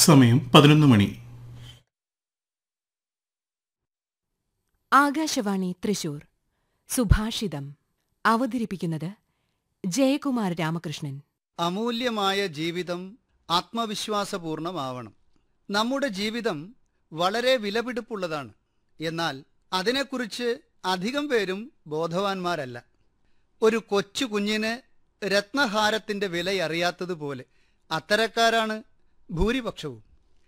സമയം പതിനൊന്ന് മണി ആകാശവാണി തൃശൂർ സുഭാഷിതം അവതരിപ്പിക്കുന്നത് ജയകുമാർ രാമകൃഷ്ണൻ അമൂല്യമായ ജീവിതം ആത്മവിശ്വാസപൂർണമാവണം നമ്മുടെ ജീവിതം വളരെ വിലപിടിപ്പുള്ളതാണ് എന്നാൽ അതിനെക്കുറിച്ച് അധികം പേരും ബോധവാന്മാരല്ല ഒരു കൊച്ചു കുഞ്ഞിന് രത്നഹാരത്തിന്റെ വിലയറിയാത്തതുപോലെ അത്തരക്കാരാണ് ഭൂരിപക്ഷവും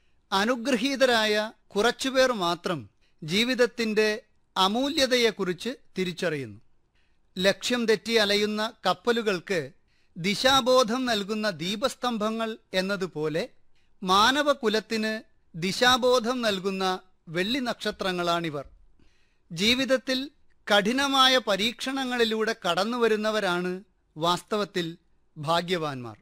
അനുഗ്രഹീതരായ കുറച്ചുപേർ മാത്രം ജീവിതത്തിന്റെ അമൂല്യതയെക്കുറിച്ച് തിരിച്ചറിയുന്നു ലക്ഷ്യം തെറ്റി അലയുന്ന കപ്പലുകൾക്ക് ദിശാബോധം നൽകുന്ന ദീപസ്തംഭങ്ങൾ എന്നതുപോലെ മാനവകുലത്തിന് ദിശാബോധം നൽകുന്ന വെള്ളി നക്ഷത്രങ്ങളാണിവർ ജീവിതത്തിൽ കഠിനമായ പരീക്ഷണങ്ങളിലൂടെ കടന്നുവരുന്നവരാണ് വാസ്തവത്തിൽ ഭാഗ്യവാന്മാർ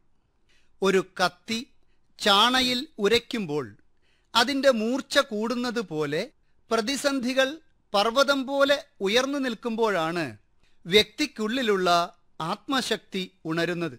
ഒരു കത്തി ചാണയിൽ ഉരയ്ക്കുമ്പോൾ അതിൻ്റെ മൂർച്ച കൂടുന്നത് പോലെ പ്രതിസന്ധികൾ പർവ്വതം പോലെ ഉയർന്നു നിൽക്കുമ്പോഴാണ് വ്യക്തിക്കുള്ളിലുള്ള ആത്മശക്തി ഉണരുന്നത്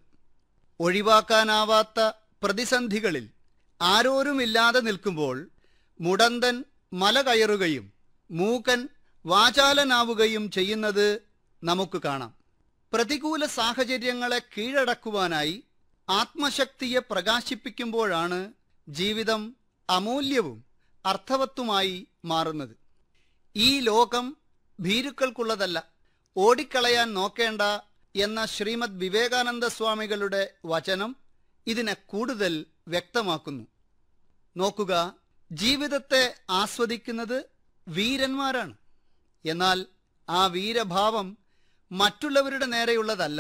ഒഴിവാക്കാനാവാത്ത പ്രതിസന്ധികളിൽ ആരോരുമില്ലാതെ നിൽക്കുമ്പോൾ മുടന്തൻ മല കയറുകയും മൂക്കൻ വാചാലനാവുകയും ചെയ്യുന്നത് നമുക്ക് കാണാം പ്രതികൂല സാഹചര്യങ്ങളെ കീഴടക്കുവാനായി ആത്മശക്തിയെ പ്രകാശിപ്പിക്കുമ്പോഴാണ് ജീവിതം അമൂല്യവും അർത്ഥവത്തുമായി മാറുന്നത് ഈ ലോകം ഭീരുക്കൾക്കുള്ളതല്ല ഓടിക്കളയാൻ നോക്കേണ്ട എന്ന ശ്രീമദ് വിവേകാനന്ദ സ്വാമികളുടെ വചനം ഇതിനെ കൂടുതൽ വ്യക്തമാക്കുന്നു നോക്കുക ജീവിതത്തെ ആസ്വദിക്കുന്നത് വീരന്മാരാണ് എന്നാൽ ആ വീരഭാവം മറ്റുള്ളവരുടെ നേരെയുള്ളതല്ല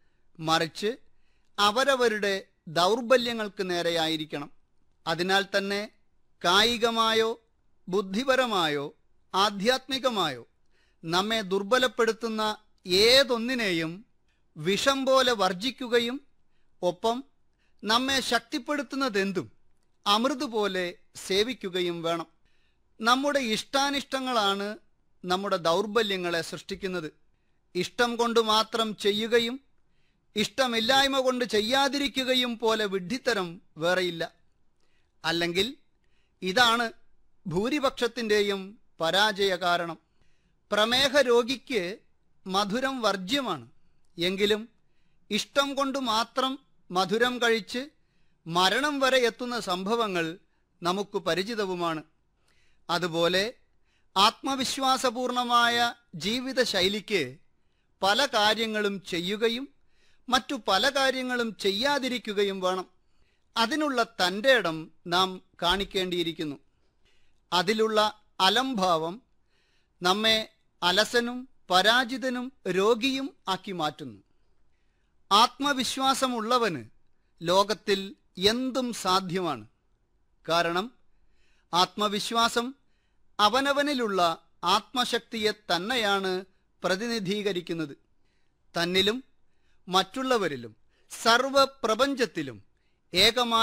മറിച്ച് അവരവരുടെ ദൗർബല്യങ്ങൾക്ക് നേരെയായിരിക്കണം അതിനാൽ തന്നെ കായികമായോ ബുദ്ധിപരമായോ ആധ്യാത്മികമായോ നമ്മെ ദുർബലപ്പെടുത്തുന്ന ഏതൊന്നിനെയും വിഷം പോലെ വർജിക്കുകയും ഒപ്പം നമ്മെ ശക്തിപ്പെടുത്തുന്നതെന്തും അമൃത് പോലെ സേവിക്കുകയും വേണം നമ്മുടെ ഇഷ്ടാനിഷ്ടങ്ങളാണ് നമ്മുടെ ദൗർബല്യങ്ങളെ സൃഷ്ടിക്കുന്നത് ഇഷ്ടം കൊണ്ട് മാത്രം ചെയ്യുകയും ഇഷ്ടമില്ലായ്മ കൊണ്ട് ചെയ്യാതിരിക്കുകയും പോലെ വിഡ്ഢിത്തരം വേറെയില്ല അല്ലെങ്കിൽ ഇതാണ് ഭൂരിപക്ഷത്തിൻ്റെയും പരാജയ കാരണം പ്രമേഹ രോഗിക്ക് മധുരം വർജ്യമാണ് എങ്കിലും ഇഷ്ടം കൊണ്ട് മാത്രം മധുരം കഴിച്ച് മരണം വരെ എത്തുന്ന സംഭവങ്ങൾ നമുക്ക് പരിചിതവുമാണ് അതുപോലെ ആത്മവിശ്വാസപൂർണമായ ജീവിതശൈലിക്ക് പല കാര്യങ്ങളും ചെയ്യുകയും മറ്റു പല കാര്യങ്ങളും ചെയ്യാതിരിക്കുകയും വേണം അതിനുള്ള തൻ്റെ ഇടം നാം കാണിക്കേണ്ടിയിരിക്കുന്നു അതിലുള്ള അലംഭാവം നമ്മെ അലസനും പരാജിതനും രോഗിയും ആക്കി മാറ്റുന്നു ആത്മവിശ്വാസമുള്ളവന് ലോകത്തിൽ എന്തും സാധ്യമാണ് കാരണം ആത്മവിശ്വാസം അവനവനിലുള്ള ആത്മശക്തിയെ തന്നെയാണ് പ്രതിനിധീകരിക്കുന്നത് തന്നിലും മറ്റുള്ളവരിലും സർവപ്രപഞ്ചത്തിലും ഏകമായ